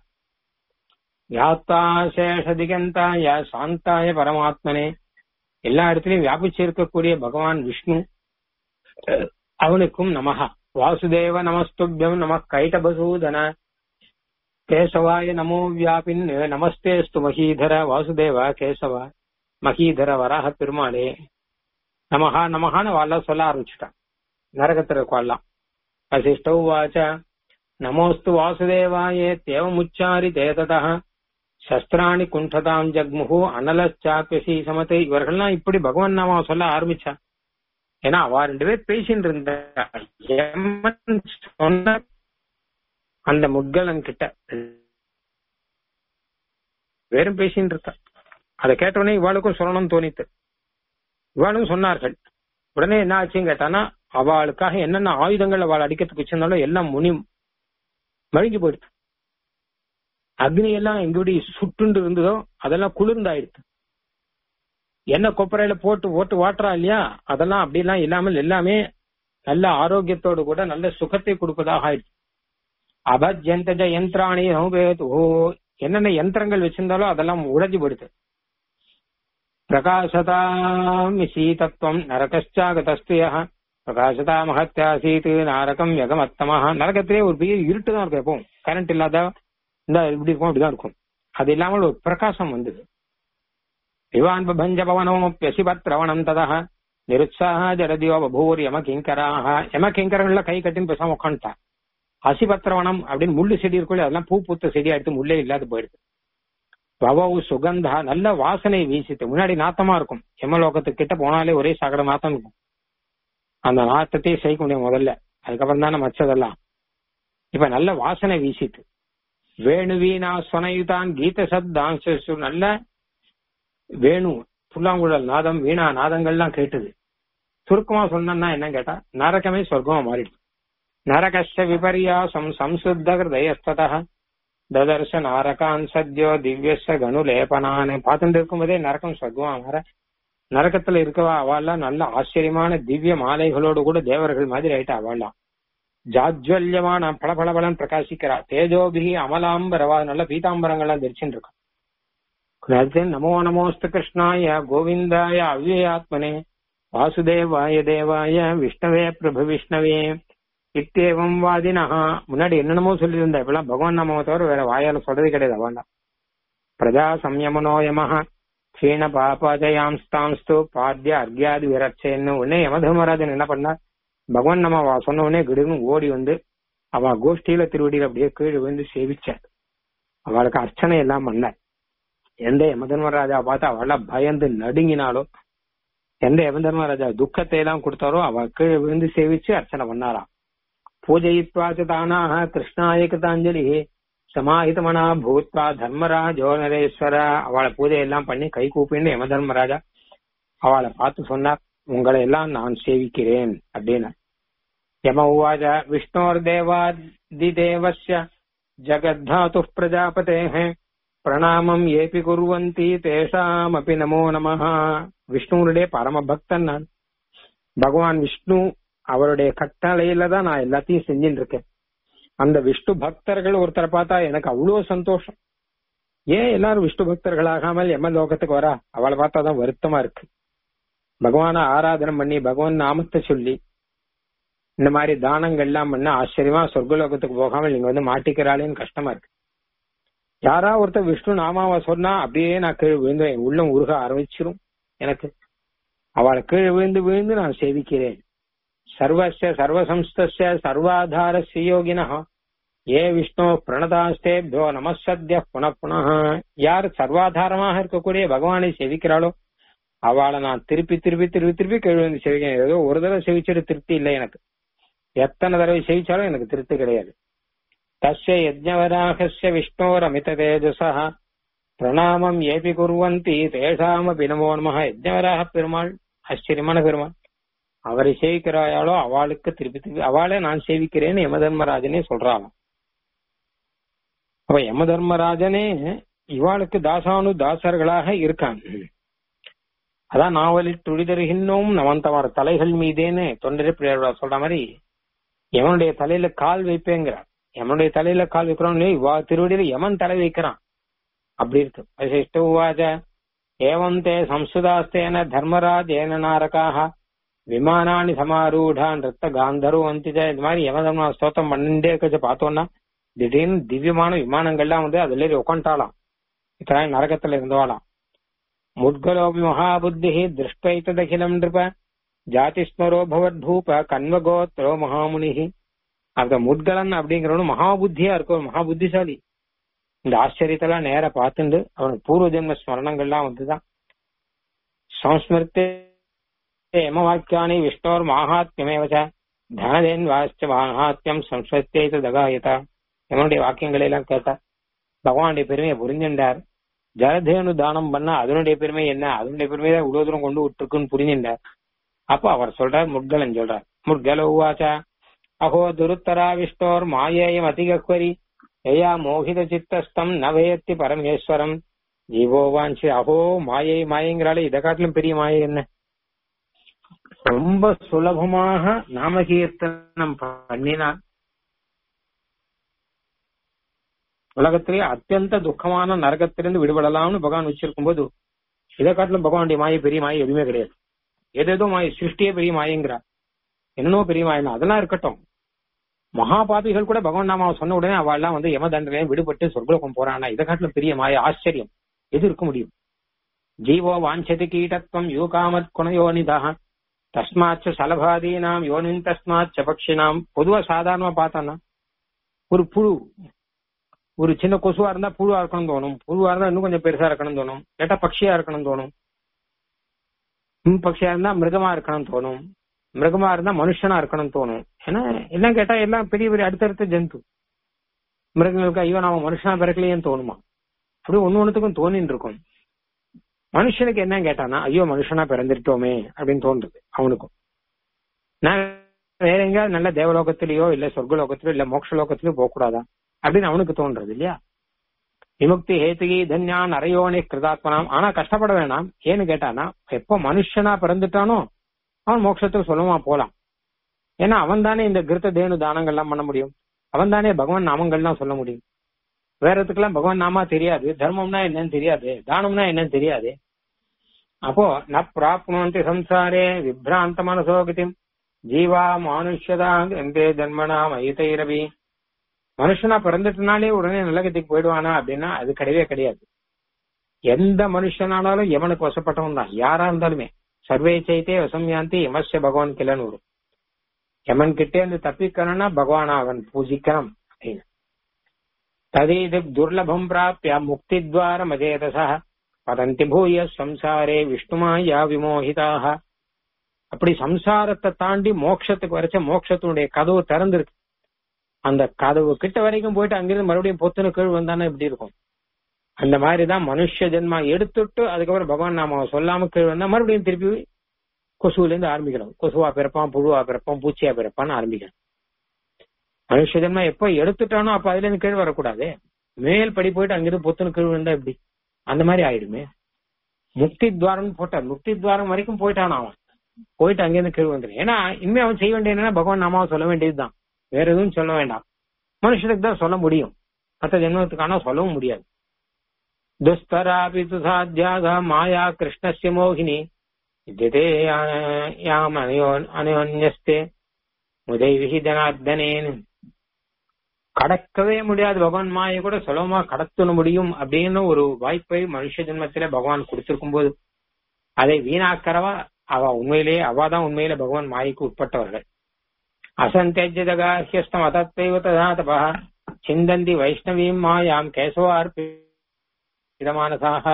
யாத்தா சேஷ திகந்தாய சாந்தாய பரமாத்மனே எல்லா இடத்துலயும் வியாபிச்சு இருக்கக்கூடிய பகவான் விஷ்ணு அஹ், அவனுக்கும் நமஹா வாசுதேவ நமஸ்துபியம் நம கைட்டபசூதன கேசவாய நமோ வியாபின் நமஸ்தேஸ்து மகீதர வாசுதேவ கேசவ மகீதர வராக பெருமாளே நமஹா நமஹான்னு வாழ சொல்ல ஆரம்பிச்சுட்டான் நரகத்துல இருக்கவாள்லாம் வசிஷ்ட உவாச்ச நமோஸ்து வாசுதேவாயே தேவமுச்சாரி தேததா சஸ்திராணி குண்டதாம் ஜக்முகு அனலச்சாப்பியசி சமத்தை இவர்கள்லாம் இப்படி பகவான் நாம சொல்ல ஆரம்பிச்சா ஏன்னா அவ ரெண்டு பேர் பேசிட்டு இருந்த யமன் சொன்ன அந்த முட்கலன் கிட்ட வேறும் பேசிட்டு இருக்கா அதை கேட்டவுடனே இவாளுக்கும் சொல்லணும்னு தோணித்து இவாளும் சொன்னார்கள் உடனே என்ன ஆச்சுன்னு கேட்டானா அவளுக்காக என்னென்ன ஆயுதங்கள் அவள் அடிக்கிறதுக்கு வச்சிருந்தாலும் எல்லாம் முனி மழுங்கி போயிடுது அக்னி எல்லாம் எங்கடி சுட்டுண்டு இருந்ததோ அதெல்லாம் குளிர்ந்தாயிடுது என்ன கொப்பரையில போட்டு போட்டு வாட்டுறா இல்லையா அதெல்லாம் அப்படிலாம் இல்லாமல் எல்லாமே நல்ல ஆரோக்கியத்தோடு கூட நல்ல சுகத்தை கொடுப்பதாக ஆயிடுச்சு அபஜ்யந்தஜ யந்திராணி நோபேது ஓ என்னென்ன யந்திரங்கள் வச்சிருந்தாலோ அதெல்லாம் உடைஞ்சு போயிடுது பிரகாசதாமி சீதத்துவம் நரகச்சாகதஸ்துய பிரகாசதா மகத்தியாசீத் நாரகம் யகமத்தமாக நரகத்திலே ஒரு பெரிய இருட்டு தான் இருக்கும் எப்பவும் கரண்ட் இல்லாத இந்த இப்படி இருக்கும் இப்படிதான் இருக்கும் அது இல்லாமல் ஒரு பிரகாசம் வந்தது விவான் பஞ்ச பவனோப்பியசிபத்ரவணம் ததா நிருத்சாக ஜரதியோ பபூர் யம கிங்கராக யம கிங்கரங்கள்ல கை கட்டின்னு பேசாம உட்காந்துட்டா அசிபத்திரவனம் அப்படின்னு முள்ளு செடி இருக்குள்ள அதெல்லாம் பூ பூத்த செடியா எடுத்து முள்ளே இல்லாத போயிடுது பவவு சுகந்தா நல்ல வாசனை வீசிட்டு முன்னாடி நாத்தமா இருக்கும் யமலோகத்துக்கு கிட்ட போனாலே ஒரே சகட நாத்தம் இருக்கும் அந்த நாத்தத்தையே சகிக்க முடியும் முதல்ல அதுக்கப்புறம் தானே மச்சதெல்லாம் இப்ப நல்ல வாசனை வீசிட்டு வேணுவீனா சொனையுதான் கீத சப்தான் நல்ல வேணு புல்லாங்குழல் நாதம் வீணா நாதங்கள்லாம் கேட்டது சுருக்கமா சொன்னா என்ன கேட்டா நரகமே சொர்க்கமா மாறிடுது நரகஸ்ய விபரியாசம் சம்சுத்த ஹிருதயஸ்தத ததர்ஷ நாரகான் சத்யோ திவ்யஸ்ய கனுலேபனான் பார்த்துட்டு இருக்கும்போதே நரகம் சொர்க்கம் வர நரகத்துல இருக்கவா அவள்லாம் நல்ல ஆச்சரியமான திவ்ய மாலைகளோடு கூட தேவர்கள் மாதிரி ஆயிட்டா அவள்லாம் ஜாஜ்வல்யமான பளபளபளன் பிரகாசிக்கிறா தேஜோபிகி அமலாம்பரவா நல்ல பீதாம்பரங்கள்லாம் தரிச்சுட்டு இருக்கா அடுத்து நமோ நமோஸ்து கிருஷ்ணாய கோவிந்தாய அவ்யயாத்மனே வாசுதேவாய தேவாய விஷ்ணவே பிரபு விஷ்ணவே இத்தேவம் வாதினஹா முன்னாடி என்னென்னமோ சொல்லியிருந்தா இப்பெல்லாம் பகவான் நாம தவிர வேற வாயால சொல்றது கிடையாது அவன்தான் பிரஜா சம்யமனோயமஹ க்ஷீண பாபாஜயாம் ஸ்தாம்ஸ்து பாத்திய அர்க்யாதி விரட்சேன்னு உடனே யமதர்மராஜன் என்ன பண்ணார் பகவான் நம்ம அவ சொன்ன உடனே கிடுன்னு ஓடி வந்து அவ கோஷ்டியில திருவடியில் அப்படியே கீழே விழுந்து சேவிச்சார் அவளுக்கு அர்ச்சனை எல்லாம் பண்ணார் எந்த யமதர்மராஜா பார்த்து அவள பயந்து நடுங்கினாலோ எந்த யமதர்மராஜா துக்கத்தை எல்லாம் கொடுத்தாரோ அவ கீழே விழுந்து சேவிச்சு அர்ச்சனை பண்ணாராம் பூஜயித்வா ச தானாக கிருஷ்ணாய கிருதாஞ்சலி சமாஹிதமனா பூத்வா தர்மராஜோ நரேஸ்வர அவளை பூஜை எல்லாம் பண்ணி கை கூப்பின்னு யம தர்மராஜா அவளை பார்த்து சொன்னார் உங்களை எல்லாம் நான் சேவிக்கிறேன் அப்படின்னு யம உவாஜ விஷ்ணோர் தேவாதி தேவஸ்ய ஜகத்தாது பிரஜாபதே பிரணாமம் ஏபி குர்வந்தி தேஷாம் அப்படி நமோ நம விஷ்ணுனுடைய பரம பக்தன் நான் பகவான் விஷ்ணு அவருடைய கட்டளையில தான் நான் எல்லாத்தையும் செஞ்சுட்டு இருக்கேன் அந்த விஷ்ணு பக்தர்கள் ஒருத்தரை பார்த்தா எனக்கு அவ்வளவு சந்தோஷம் ஏன் எல்லாரும் விஷ்ணு பக்தர்கள் ஆகாமல் எம்ம லோகத்துக்கு வரா அவளை பார்த்தா தான் வருத்தமா இருக்கு பகவான ஆராதனை பண்ணி பகவான் நாமத்தை சொல்லி இந்த மாதிரி தானங்கள் எல்லாம் பண்ண ஆச்சரியமா சொர்க்கலோகத்துக்கு போகாமல் நீங்க வந்து மாட்டிக்கிறாளேன்னு கஷ்டமா இருக்கு யாரா ஒருத்தர் விஷ்ணு நாமாவை சொன்னா அப்படியே நான் கீழ் விழுந்து என் உள்ளம் உருக ஆரம்பிச்சிரும் எனக்கு அவளை கீழ் விழுந்து விழுந்து நான் சேவிக்கிறேன் சர்வஸ்ய சர்வசம்ஸ்தஸ்ய சர்வாதாரஸ்ய யோகினः ஏ விஷ்ணு பிரணதாஸ்தேபியோ நமசத்ய புன புனः யார் சர்வாதாரமாக இருக்கக்கூடிய பகவானை செவிக்கிறாளோ அவளை நான் திருப்பி திருப்பி திருப்பி திருப்பி கீழ் வந்து செவிக்கிறேன் ஏதோ ஒரு தடவை செவிச்சிட்டு திருப்தி இல்லை எனக்கு எத்தனை தடவை செவிச்சாலும் எனக்கு திருப்தி கிடையாது தஸ்ய யஜ்ஞவராகஸ்ய விஷ்ணோர் அமித தேஜசா பிரணாமம் ஏபி குர்வந்தி தேஷாமபி நமோ நமः யஜ்ஞவராக பெருமாள் ஆச்சரியமான பெருமாள் அவரை சேவிக்கிறாயாளோ அவளுக்கு திருப்பி திருப்பி அவளை நான் சேவிக்கிறேன்னு யம தர்மராஜனே சொல்றாளாம் அப்ப யம தர்மராஜனே இவாளுக்கு தாசானு தாசர்களாக இருக்கான் அதான் நாவலில் துடிதருகின்றோம் நவந்தவார் தலைகள் மீதேன்னு தொண்டரை பிரியார் சொல்ற மாதிரி எவனுடைய தலையில கால் வைப்பேங்கிறார் எவனுடைய தலையில கால் வைக்கிறோம் இவா திருவடியில எமன் தலை வைக்கிறான் அப்படி இருக்கு வசிஷ்ட உவாச்ச ஏவம் தே சம்ஸ்துதாஸ்தேன தர்மராஜேன நாரகாக விமானானி சமாரூடான் ரத்த காந்தரு வந்திஜ இந்த மாதிரி யமதர்ம ஸ்தோத்திரம் பண்ணிட்டே இருக்க பார்த்தோம்னா திடீர்னு திவ்யமான விமானங்கள்லாம் வந்து அதுல உட்காண்டாலாம் இத்தனை நரகத்துல இருந்தவாளாம் முட்கலோபி மகாபுத்தி திருஷ்டைத்ததகிலம் நிருப ஜாதிஸ்மரோ பவத்பூப கன்வகோத்ரோ மகாமுனி அந்த முட்கலன் அப்படிங்கிறவனு மகாபுத்தியா இருக்கும் மகா புத்திசாலி இந்த ஆச்சரியத்தெல்லாம் நேர பார்த்துண்டு அவனுக்கு பூர்வ ஜென்ம ஸ்மரணங்கள்லாம் வந்துதான் சம்ஸ்மிருத்தே யமவாக்கியானி விஷ்ணோர் மாகாத்மியமேவ தனதேன் வாஸ்த மாகாத்மியம் சம்ஸ்வத்தே தகாயதா யமனுடைய வாக்கியங்களை எல்லாம் கேட்டா பகவானுடைய பெருமையை புரிஞ்சின்றார் ஜலதேனு தானம் பண்ணா அதனுடைய பெருமை என்ன அதனுடைய பெருமை தான் இவ்வளவு தூரம் கொண்டு விட்டுருக்குன்னு புரிஞ்சின்றார் அப்ப அவர் சொல்றார் முட்கலன் சொல்றார் முட்கல உவாச்சா அஹோ துருத்தரா விஷ்ணோர் மாயேயம் அதிகக்வரி ஏயா மோகித சித்தஸ்தம் நவேத்தி பரமேஸ்வரம் ஜீவோவாஞ்சி அஹோ மாயை மாயங்கிறாலே இதை காட்டிலும் பெரிய மாயை என்ன ரொம்ப சுலபமாக நாமகீர்த்தனம் பண்ணினான் உலகத்திலே அத்தியந்த துக்கமான நரகத்திலிருந்து விடுபடலாம்னு பகவான் வச்சிருக்கும் போது இதை காட்டிலும் பகவானுடைய மாயை பெரிய மாயை எதுவுமே கிடையாது ஏதேதோ மாயை சிருஷ்டியே பெரிய மாயங்கிறார் என்னென்னோ பெரிய மாயம் அதெல்லாம் இருக்கட்டும் மகாபாபிகள் கூட பகவான் நாமாவை சொன்ன உடனே அவள்லாம் வந்து யம தண்டனையை விடுபட்டு சொர்க்கலோகம் போறானா இதை காட்டிலும் பெரிய மாய ஆச்சரியம் எது இருக்க முடியும் ஜீவோ வாஞ்சதி கீட்டத்வம் யூகாமத் குணயோனிதா தஸ்மாச்ச சலபாதீனாம் யோனின் தஸ்மாச்ச பக்ஷினாம் பொதுவா சாதாரணமா பார்த்தானா ஒரு புழு ஒரு சின்ன கொசுவா இருந்தா புழுவா இருக்கணும் தோணும் புழுவா இருந்தா இன்னும் கொஞ்சம் பெருசா இருக்கணும் தோணும் கேட்டா பக்ஷியா இருக்கணும் தோணும் ம் பக்ஷியா இருந்தா மிருகமா இருக்கணும் தோணும் மிருகமா இருந்தா மனுஷனா இருக்கணும் தோணும் ஏன்னா எல்லாம் கேட்டா எல்லாம் பெரிய பெரிய அடுத்தடுத்த ஜந்து மிருகங்களுக்கு ஐயோ நாம மனுஷனா பிறக்கலையேன்னு தோணுமா அப்படி ஒண்ணு ஒண்ணுத்துக்கும் தோணின்னு இருக்கும் மனுஷனுக்கு என்ன கேட்டானா ஐயோ மனுஷனா பிறந்திருட்டோமே அப்படின்னு தோன்றுது அவனுக்கும் நான் வேற எங்கேயாவது நல்ல தேவலோகத்திலயோ இல்ல சொர்க்கலோகத்திலயோ இல்ல மோட்ச லோகத்திலயோ போக கூடாதா அப்படின்னு அவனுக்கு தோன்றது இல்லையா விமுக்தி ஹேத்துகி தன்யா நரையோனே கிருதாத்மனாம் ஆனா கஷ்டப்பட வேணாம் ஏன்னு கேட்டானா எப்ப மனுஷனா பிறந்துட்டானோ அவன் மோட்சத்துக்கு சொல்லுமா போலாம் ஏன்னா அவன் தானே இந்த கிருத்த தேனு தானங்கள்லாம் பண்ண முடியும் அவன் தானே பகவான் நாமங்கள்லாம் சொல்ல முடியும் வேறதுக்கெல்லாம் பகவான் நாமா தெரியாது தர்மம்னா என்னன்னு தெரியாது தானம்னா என்னன்னு தெரியாது அப்போ ந பிராப்னுவந்தி சம்சாரே விப்ராந்த மனசோகதிம் ஜீவா மானுஷ்யதா எந்தே ஜன்மனா மயிதைரவி மனுஷனா பிறந்துட்டனாலே உடனே நல்லகத்துக்கு போயிடுவானா அப்படின்னா அது கிடையவே கிடையாது எந்த மனுஷனானாலும் எவனுக்கு வசப்பட்டவன் தான் யாரா இருந்தாலுமே சர்வே சைத்தே வசம்யாந்தி எமஸ்ய பகவான் கிளன்னு வரும் எமன் கிட்டே இருந்து தப்பிக்கணும்னா பகவானா அவன் பூஜிக்கணும் அப்படின்னு ததீது துர்லபம் பிராப்பிய முக்தி துவாரம் அஜேதசா பதந்தி பூய சம்சாரே விஷ்ணுமாயா விமோகிதாக அப்படி சம்சாரத்தை தாண்டி மோட்சத்துக்கு வரைச்ச மோட்சத்தினுடைய கதவு திறந்திருக்கு அந்த கதவு கிட்ட வரைக்கும் போயிட்டு அங்கிருந்து மறுபடியும் பொத்துன கீழ் வந்தானே இப்படி இருக்கும் அந்த மாதிரிதான் மனுஷ ஜென்மா எடுத்துட்டு அதுக்கப்புறம் பகவான் நாம சொல்லாம கீழ் வந்தா மறுபடியும் திருப்பி கொசுல இருந்து ஆரம்பிக்கணும் கொசுவா பிறப்பான் புழுவா பிறப்பான் பூச்சியா பிறப்பான்னு ஆரம்பிக்கணும் மனுஷ ஜென்மா எப்ப எடுத்துட்டானோ அப்ப அதுல இருந்து கீழ் வரக்கூடாது மேல் படி போயிட்டு அங்கிருந்து பொத்துன கீழ் வந்தா எப்படி அந்த மாதிரி ஆயிடுமே முக்தி துவாரம் போட்டார் முக்தி துவாரம் வரைக்கும் போயிட்டான் அவன் போயிட்டு அங்கிருந்து கீழ் வந்துடும் ஏன்னா இனிமே அவன் செய்ய வேண்டியது என்னன்னா பகவான் நாமாவை சொல்ல வேண்டியதுதான் வேற எதுவும் சொல்ல வேண்டாம் மனுஷனுக்கு தான் சொல்ல முடியும் மற்ற ஜென்மத்துக்கான சொல்லவும் முடியாது துஸ்தராபி துசாத்தியாக மாயா கிருஷ்ணஸ்ய மோகினி வித்தியதே யாம் அனயோ அனயோன்யஸ்தே உதவி ஜனார்தனேன் கடக்கவே முடியாது பகவான் மாயை கூட சுலபமா கடத்தன முடியும் அப்படின்னு ஒரு வாய்ப்பை மனுஷ ஜென்மத்தில பகவான் கொடுத்திருக்கும் போது அதை வீணாக்கிறவா அவ உண்மையிலேயே அவ தான் உண்மையில பகவான் மாயைக்கு உட்பட்டவர்கள் அசந்தேஜகாஹ்யஸ்தம் அதத்தைவ ததா தபா சிந்தந்தி வைஷ்ணவீம் மாயாம் கேசவார்பிதமானசாக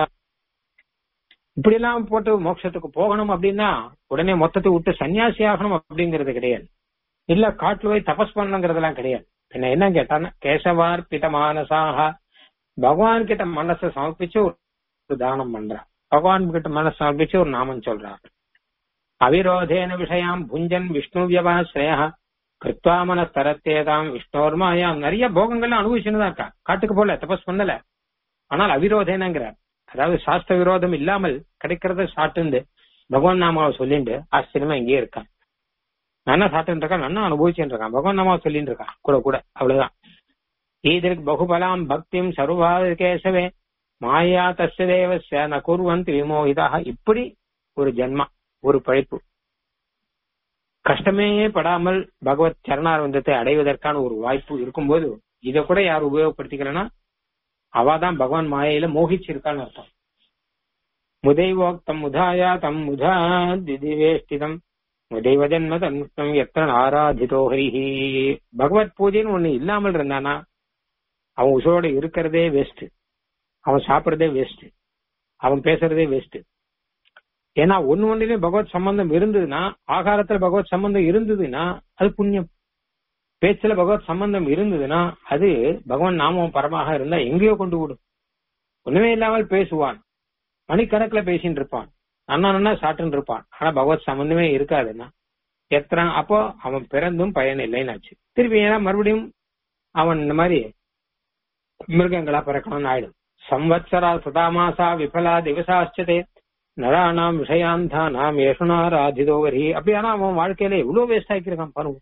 இப்படி எல்லாம் போட்டு மோட்சத்துக்கு போகணும் அப்படின்னா உடனே மொத்தத்தை விட்டு சன்னியாசி ஆகணும் அப்படிங்கறது கிடையாது இல்ல காட்டுல போய் தபஸ் பண்ணணுங்கிறதெல்லாம் கிடையாது என்ன என்ன கேட்டான்னா கேசவார்பிதமானசாக பகவான் கிட்ட மனசை சமர்ப்பிச்சு ஒரு தானம் பண்றான் பகவான் கிட்ட மனசை சமர்ப்பிச்சு ஒரு நாமம் சொல்றான் அவிரோதேன விஷயாம் புஞ்சன் விஷ்ணு வியவாசிரய கிருத்வா மனஸ்தரத்தேதாம் விஷ்ணோர்மாயாம் நிறைய போகங்கள்லாம் அனுபவிச்சுன்னு தான் இருக்கா காட்டுக்கு போல தபஸ் பண்ணல ஆனால் அவிரோதேனங்கிறார் அதாவது சாஸ்திர விரோதம் இல்லாமல் கிடைக்கிறத சாட்டுண்டு பகவான் நாமாவை சொல்லிண்டு ஆச்சரியமா இங்கேயே இருக்கான் நன்னா சாப்பிட்டு இருக்கான் நன்னா அனுபவிச்சுட்டு இருக்கான் பகவான் நாமாவை சொல்லிட்டு இருக்கான் கூட கூட அவ்வளவுதான் ஈதற்கு பகுபலாம் பக்திம் சர்வாத கேசவே மாயா தஸ்ய தேவஸ்ய ந குர்வந்தி விமோகிதாக இப்படி ஒரு ஜென்மா ஒரு பழைப்பு கஷ்டமே படாமல் பகவத் சரணாரவிந்தத்தை அடைவதற்கான ஒரு வாய்ப்பு இருக்கும்போது இதை கூட யார் உபயோகப்படுத்திக்கலன்னா அவாதான் பகவான் மாயையில மோகிச்சிருக்கான்னு அர்த்தம் முதைவோக்தம் முதாயா தம் முதா திதிவேஷ்டிதம் முதைவ ஜன்ம தன்முக்தம் எத்தனை ஆராதிதோ ஹரிஹி பகவத் பூஜைன்னு ஒண்ணு இல்லாமல் இருந்தானா அவன் உசோட இருக்கிறதே வேஸ்ட் அவன் சாப்பிடுறதே வேஸ்ட் அவன் பேசுறதே வேஸ்ட் ஏன்னா ஒன்னு ஒன்றிலையும் பகவத் சம்பந்தம் இருந்ததுன்னா ஆகாரத்துல பகவத் சம்பந்தம் இருந்ததுன்னா அது புண்ணியம் பேச்சுல பகவத் சம்பந்தம் இருந்ததுன்னா அது பகவான் நாமம் பரமாக இருந்தா எங்கேயோ கொண்டு விடும் ஒண்ணுமே இல்லாமல் பேசுவான் மணிக்கணக்குல பேசிட்டு இருப்பான் நன்னா நன்னா சாப்பிட்டு இருப்பான் ஆனா பகவத் சம்பந்தமே இருக்காதுன்னா எத்தனை அப்போ அவன் பிறந்தும் பயன் இல்லைன்னாச்சு திருப்பி ஏன்னா மறுபடியும் அவன் இந்த மாதிரி மிருகங்களா பிறக்கணும்னு ஆயிடும் சம்வத்சரா சுதாமாசா விபலா திவசாச்சதே நராணாம் விஷயாந்தா நாம் ஏசுனாராதிதோவரி அப்படியானா அவன் வாழ்க்கையில எவ்வளவு வேஸ்ட் ஆக்கியிருக்கான் பாருங்க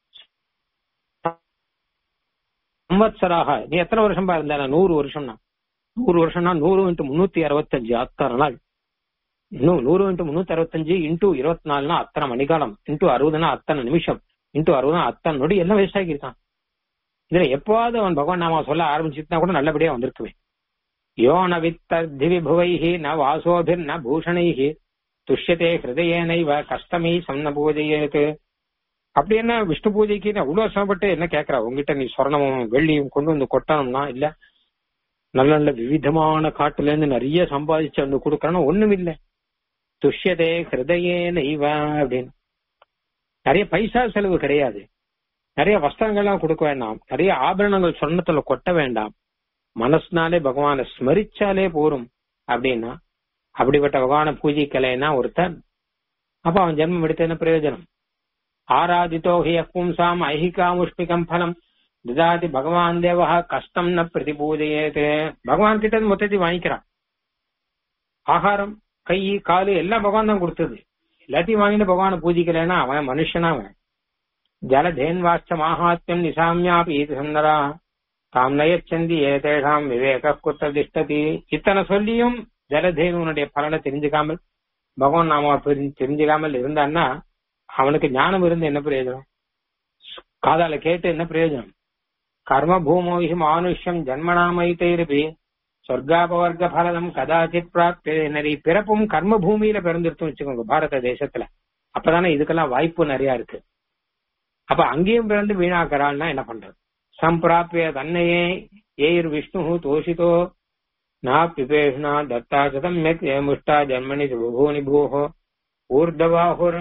சம்வத்சராக நீ எத்தனை வருஷம் இருந்தா நூறு வருஷம்னா நூறு வருஷம்னா நூறு இன்ட்டு முன்னூத்தி அறுபத்தஞ்சு அத்தனை நாள் இன்னும் நூறு இன்ட்டு முன்னூத்தி அறுபத்தஞ்சு இன்டூ இருபத்தி நாலுனா அத்தனை மணிக்காலம் இன்டூ அறுபதுனா அத்தனை நிமிஷம் இன்டூ அறுபதுனா அத்தனை நொடி எல்லாம் வேஸ்ட் ஆக்கியிருக்கான் இதுல எப்பவாவது அவன் பகவான் நாம சொல்ல ஆரம்பிச்சுட்டுனா கூட நல்லபடியா வந்திருக்குவேன் யோ ந வித்தி விபுவைஹி ந வாசோபிர் ந பூஷணைஹி துஷ்யத்தே ஹிருதயேனைவ கஷ்டமீ சம்ன பூஜையேத்து அப்படி என்ன விஷ்ணு பூஜைக்கு அவ்வளவு சிரமப்பட்டு என்ன கேக்குறா உங்ககிட்ட நீ சொர்ணமும் வெள்ளியும் கொண்டு வந்து கொட்டணும்னா இல்ல நல்ல நல்ல விவிதமான காட்டுல இருந்து நிறைய சம்பாதிச்சு வந்து கொடுக்கறனா ஒண்ணும் இல்ல துஷ்யதே ஹிருதயே நெய்வ அப்படின்னு நிறைய பைசா செலவு கிடையாது நிறைய வஸ்திரங்கள்லாம் கொடுக்க வேண்டாம் நிறைய ஆபரணங்கள் சொர்ணத்துல கொட்ட வேண்டாம் மனசுனாலே பகவானை ஸ்மரிச்சாலே போரும் அப்படின்னா அப்படிப்பட்ட பகவான பூஜிக்கலைன்னா ஒருத்தன் அப்ப அவன் ஜென்மம் எடுத்த என்ன பிரயோஜனம் ஆராதித்தோ ஹி பும்சாம் ஐஹிகாமுஷ்மிகம் பலம் திதாதி பகவான் தேவா கஷ்டம் ந பிரதிபூஜையேது பகவான் கிட்ட இருந்து மொத்தத்தையும் வாங்கிக்கிறான் ஆகாரம் கை காலு எல்லாம் பகவான் தான் கொடுத்தது எல்லாத்தையும் வாங்கிட்டு பகவானை பூஜிக்கலைன்னா அவன் மனுஷனா அவன் ஜலதேன் வாச்ச மாஹாத்தியம் நிசாமியாபி இது சுந்தரா தாம் நயச்சந்தி ஏதேஷாம் விவேக குத்த திஷ்டதி இத்தனை சொல்லியும் ஜலதேவனுடைய பலனை தெரிஞ்சுக்காமல் பகவான் நாம பெரி- தெரிஞ்சுக்காமல் இருந்தான்னா அவனுக்கு ஞானம் இருந்து என்ன பிரயோஜனம் காதால கேட்டு என்ன பிரயோஜனம் கர்ம பூமோஹி மானுஷ்யம் ஜன்மனாமைத்தைருபி சொர்க்காபவர்க்க பலனம் கதாச்சித் பிராப்தி பிறப்பும் கர்ம பூமியில பிறந்திருக்கும் வச்சுக்கோங்க பாரத தேசத்துல அப்பதானே இதுக்கெல்லாம் வாய்ப்பு நிறைய இருக்கு அப்ப அங்கேயும் பிறந்து வீணாக்கிறாள்னா என்ன பண்றது சம்பிராப்பிய தன்னையே ஏர் விஷ்ணு தோஷிதோ நா பிபேஷ்ணா தத்தா சதம் முஷ்டா ஜன்மனி சுபூனி பூஹோ ஊர்தவாஹுர்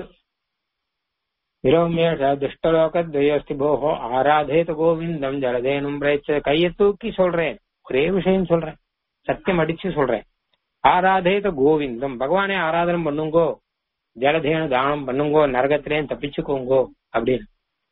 விரோமேஷ துஷ்டலோகத்வயஸ்தி போஹோ ஆராதேத கோவிந்தம் ஜலதேனும் பிரேச்ச கையை தூக்கி சொல்றேன் ஒரே விஷயம் சொல்றேன் சத்தியம் அடிச்சு சொல்றேன் ஆராதேத கோவிந்தம் பகவானே ஆராதனம் பண்ணுங்கோ ஜலதேனு தானம் பண்ணுங்கோ நரகத்திலேயும் தப்பிச்சுக்கோங்கோ அப்படின்னு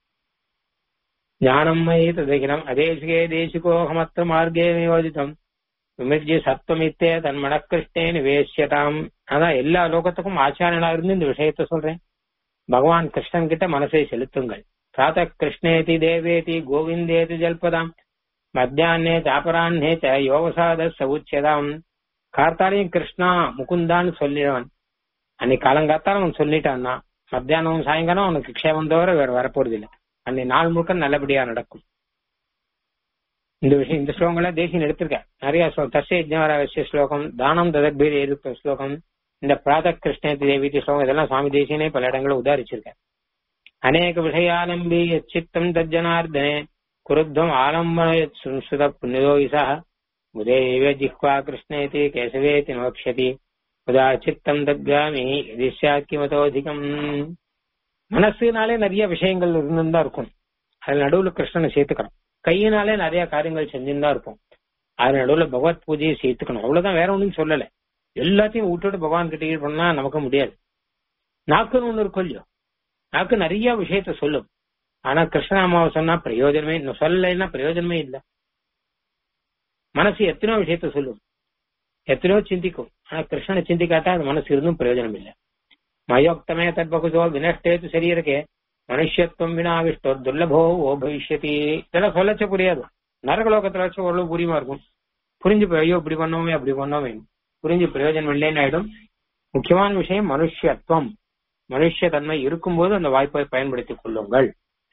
ஞானம் மயி ததகினம் அதேசிகே தேசிகோகமத்த மார்க்கே நியோஜிதம் விமிர்ஜி சத்வமித்தே தன் மனக்கிருஷ்ணே நிவேசியதாம் அதான் எல்லா லோகத்துக்கும் ஆச்சாரியனா இருந்து இந்த விஷயத்த சொல்றேன் பகவான் கிருஷ்ணன் கிட்ட மனசை செலுத்துங்கள் பிராத கிருஷ்ணேதி தேவேதி கோவிந்தேதி ஜல்பதாம் மத்தியானே சாபரான்னே ச யோகசாத சவுச்சதாம் கார்த்தாலையும் கிருஷ்ணா முகுந்தான்னு சொல்லிடுவன் அன்னைக்கு காலங்காத்தாலும் அவன் சொல்லிட்டான்னா மத்தியானம் சாயங்காலம் அவனுக்கு க்ஷேமம் தவிர வேற வரப்போறது இல்லை அன்னைக்கு நாள் முழுக்க நல்லபடியா நடக்கும் இந்த விஷயம் இந்த ஸ்லோகங்கள்லாம் தேசியம் எடுத்திருக்க நிறைய ஸ்லோகம் தசை யஜ்ஞவராவசிய ஸ்லோகம் தானம் ததக்பீர் ஏதுக்க ஸ்லோகம் இந்த பிராத கிருஷ்ண தேவி ஸ்லோகம் இதெல்லாம் சுவாமி தேசியனே பல இடங்களில் உதாரிச்சிருக்க அநேக விஷயாலம்பி சித்தம் தஜ்ஜனார்தனே குருத்தம் ஆலம்பன சுத புண்ணியோகிசா உதேவ ஜிஹ்வா கிருஷ்ணேதி கேசவேதி நோக்ஷதி உதா சித்தம் தத்காமி திசாக்கிமதோதிகம் மனசுனாலே நிறைய விஷயங்கள் இருந்துதான் தான் இருக்கும் அதுல நடுவுல கிருஷ்ணனை சேர்த்துக்கணும் கையினாலே நிறைய காரியங்கள் செஞ்சுன்னு தான் இருப்போம் அது நடுவுல பகவத் பூஜையை சேர்த்துக்கணும் அவ்வளவுதான் வேற ஒண்ணும் சொல்லல எல்லாத்தையும் விட்டுட்டு பகவான் கிட்ட ஈடு பண்ணா நமக்கு முடியாது நாக்குன்னு ஒண்ணு இருக்கும் இல்லையோ நாக்கு நிறைய விஷயத்த சொல்லும் ஆனா கிருஷ்ணநாமாவை சொன்னா பிரயோஜனமே இன்னும் சொல்லலைன்னா பிரயோஜனமே இல்ல மனசு எத்தனையோ விஷயத்த சொல்லும் எத்தனையோ சிந்திக்கும் ஆனா கிருஷ்ணனை சிந்திக்காட்டா அது மனசு இருந்தும் பிரயோஜனம் இல்லை மயோக்தமே தற்பகுதோ வினஷ்டேத்து சரீரக்கே மனுஷத்துவம் வினாவிஷ்டோ துர்லபோ ஓ பவிஷ்யதி இதெல்லாம் சொல்லச்ச புரியாது நரகலோகத்துல வச்சு ஓரளவு புரியுமா இருக்கும் புரிஞ்சு போய், ஐயோ இப்படி பண்ணோமே அப்படி பண்ணோமே புரிஞ்சு பிரயோஜனம் இல்லைன்னு ஆயிடும் முக்கியமான விஷயம் மனுஷத்துவம் மனுஷ தன்மை இருக்கும்போது அந்த வாய்ப்பை பயன்படுத்திக் கொள்ளுங்கள்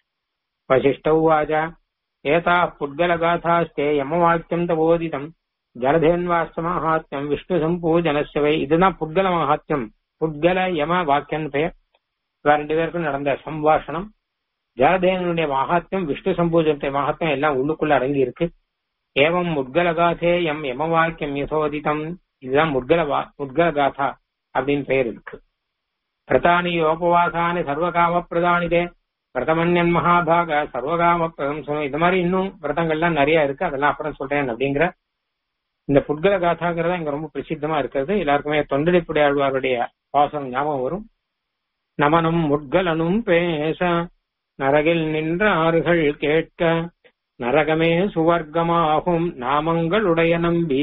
வசிஷ்டௌவாஜ ஏதா புட்கலகாதாஸ்தே யமவாக்கியம் தபோதிதம் ஜலதேன்வாஸ்த மகாத்மியம் விஷ்ணு சம்பூஜனஸ்ய வை இதுதான் புட்கல மகாத்மியம் புட்கல யம வாக்கியம் பெயர் இவ ரெண்டு பேருக்கும் நடந்த சம்பாஷணம் ஜலதேவனுடைய மகாத்மியம் விஷ்ணு சம்பூஜனத்தை மகாத்மியம் எல்லாம் உள்ளுக்குள்ள அடங்கி இருக்கு ஏவம் முட்கலகாதே எம் யம வாக்கியம் யசோதிதம் இதுதான் முட்கல வா முட்கல காதா அப்படின்னு பெயர் இருக்கு பிரதானி யோபவாசானி சர்வகாம பிரதானிதே பிரதமன்யன் மகாபாக சர்வகாம பிரதம் சொல்லும் இது மாதிரி இன்னும் விரதங்கள்லாம் நிறைய இருக்கு அதெல்லாம் அப்புறம் சொல்றேன் அப்படிங்கிற இந்த புட்கல காதாங்கிறதா இங்க ரொம்ப பிரசித்தமா இருக்கிறது எல்லாருக்குமே தொண்டடிப்புடைய ஆழ்வாருடைய பாசம் ஞாபகம் வரும் நமனும் முட்கலனும் பேச நரகில் நின்ற ஆறுகள் கேட்க நரகமே சுவர்க்கமாகும் நாமங்களுடைய நம்பி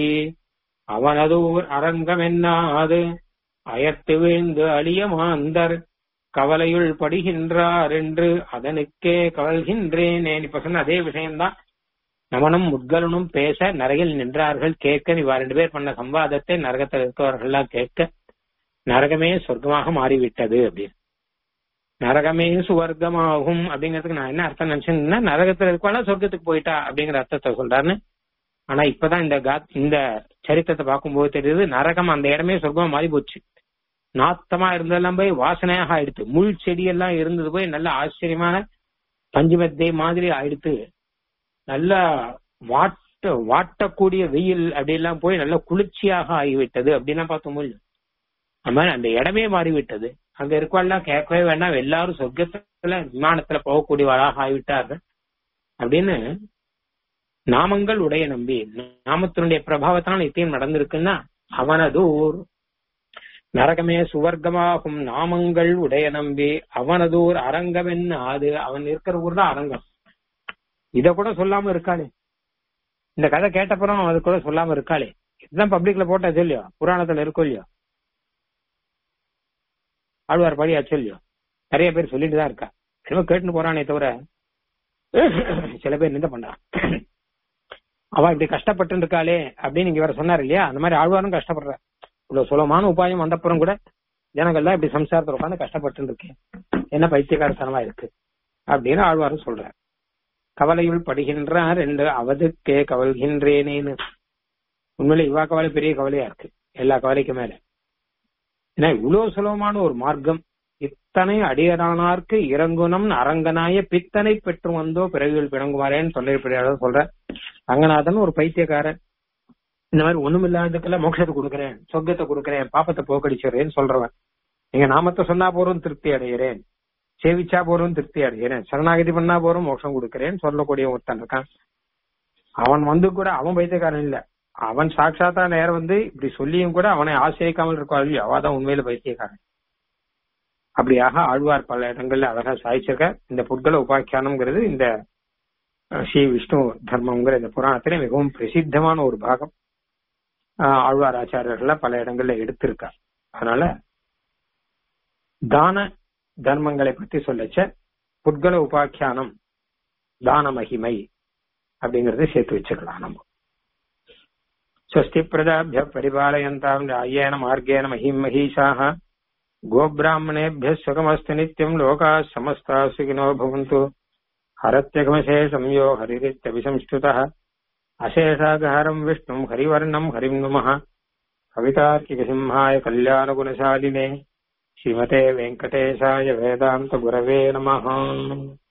அவனதூர் அரங்கமென்னாது அயர்த்து வீழ்ந்து அழிய மாந்தர் கவலையுள் படுகின்றார் என்று அதனுக்கே கவல்கின்றேனே இப்ப சொன்ன அதே விஷயம்தான் நமனும் முட்கலனும் பேச நரகில் நின்றார்கள் கேட்க இவா ரெண்டு பேர் பண்ண சம்வாதத்தை நரகத்தில் இருக்கவர்கள்லாம் கேட்க நரகமே சொர்க்கமாக மாறிவிட்டது அப்படின்னு நரகமே சுவர்க்கமாகும் அப்படிங்கிறதுக்கு நான் என்ன அர்த்தம் நினைச்சேன்னா நரகத்துல இருக்கவாளா சொர்க்கத்துக்கு போயிட்டா அப்படிங்கிற அர்த்தத்தை சொல்றாருன்னு ஆனா இப்பதான் இந்த கா- இந்த சரித்திரத்தை பார்க்கும்போது தெரியுது நரகம் அந்த இடமே சொர்க்கமா மாறி போச்சு நாத்தமா இருந்ததெல்லாம் போய் வாசனையாக ஆயிடுத்து முள் செடி எல்லாம் இருந்தது போய் நல்ல ஆச்சரியமான பஞ்சுமெத்தை மாதிரி ஆயிடுத்து நல்ல வாட்ட வாட்டக்கூடிய வெயில் அப்படியெல்லாம் போய் நல்ல குளிர்ச்சியாக ஆகிவிட்டது அப்படின்னா பார்த்தோம் முடியும் அது மாதிரி அந்த இடமே மாறிவிட்டது அங்க இருக்கவெல்லாம் கேட்கவே வேண்டாம் எல்லாரும் சொர்க்கத்துல விமானத்துல போகக்கூடியவராக ஆகிவிட்டார்கள் அப்படின்னு நாமங்கள் உடைய நம்பி நாமத்தினுடைய பிரபாவத்தால் நித்தியம் நடந்திருக்குன்னா அவனதூர் நரகமே சுவர்க்கமாகும் நாமங்கள் உடைய நம்பி அவனதூர் அரங்கம் என்ன அது அவன் இருக்கிற ஊர் தான் அரங்கம் இத கூட சொல்லாம இருக்காளே இந்த கதை கேட்டப்புறம் அது கூட சொல்லாம இருக்காளே இதுதான் பப்ளிக்ல போட்டா சொல்லியோ புராணத்துல இருக்கும் இல்லையோ ஆழ்வார் பாடியா சொல்லியோ நிறைய பேர் சொல்லிட்டு தான் இருக்கா என்னமோ கேட்டுன்னு போறானே தவிர சில பேர் நிந்த பண்றான் அவ இப்படி கஷ்டப்பட்டு இருக்காளே அப்படின்னு இங்க வேற சொன்னார் இல்லையா அந்த மாதிரி ஆழ்வாரும் கஷ்டப்படுற இவ்வளவு சுலமான உபாயம் வந்தப்புறம் கூட ஜனங்கள்லாம் இப்படி சம்சாரத்தில் உட்காந்து கஷ்டப்பட்டு இருக்கேன் என்ன பைத்தியகாரத்தனமா இருக்கு அப்படின்னு ஆழ்வாரும் சொல்ற கவலையுள் படுகின்றார் என்று அவதுக்கே கவல்கின்றேனேன்னு உண்மையில இவா கவலை பெரிய கவலையா இருக்கு எல்லா கவலைக்கும் மேல ஏன்னா இவ்வளவு சுலபமான ஒரு மார்க்கம் இத்தனை அடியரானார்க்கு இறங்குனம் அரங்கனாய பித்தனை பெற்று வந்தோ பிறவிகள் பிணங்குமாறேன்னு சொல்ல சொல்ற ரங்கநாதன் ஒரு பைத்தியக்காரன் இந்த மாதிரி ஒண்ணும் இல்லாததுக்கெல்லாம் மோட்சத்தை கொடுக்குறேன் சொர்க்கத்தை கொடுக்குறேன் பாப்பத்தை போக்கடிச்சுறேன்னு சொல்றவன் நீங்க நாமத்தை சொன்னா போறோம் திருப்தி அடைகிறேன் சேவிச்சா போறோம் திருப்தி அடைகிறேன் சரணாகதி பண்ணா போறோம் மோட்சம் கொடுக்குறேன்னு சொல்லக்கூடிய ஒருத்தன் இருக்கான் அவன் வந்து கூட அவன் பைத்தியக்காரன் இல்ல அவன் சாட்சாத்தா நேரம் வந்து இப்படி சொல்லியும் கூட அவனை ஆசிரியிக்காமல் இருக்காள் அவாதான் உண்மையில பைத்தியக்காரன் அப்படியாக ஆழ்வார் பல இடங்கள்ல அழகா சாதிச்சிருக்க இந்த புட்கல உபாக்கியானம்ங்கிறது இந்த ஸ்ரீ விஷ்ணு தர்மம்ங்கிற இந்த புராணத்திலே மிகவும் பிரசித்தமான ஒரு பாகம் ஆழ்வார் ஆச்சாரியர்கள பல இடங்கள்ல எடுத்திருக்கார் அதனால தான தர்மங்களை பத்தி சொல்லச்ச புட்கல உபாக்கியானம் தான மகிமை அப்படிங்கறத சேர்த்து வச்சுக்கலாம் நம்ம ஸ்வஸ்தி பிரதாபிய பரிபாலயந்தாம் ராயேன மார்கேன மகிம் மகிஷாக गोब्राह्मणेभ्यः सुखमस्तु नित्यम् लोकाः समस्ताः सुखिनो भवन्तु हरत्यघमशेषम् यो हरिरित्यभिसंस्तुतः अशेषागहरम् विष्णुम् हरिवर्णम् हरिम् नुमः कवितार्किकसिंहाय कल्याणगुणशालिने श्रीमते वेङ्कटेशाय वेदान्तगुरवे नमः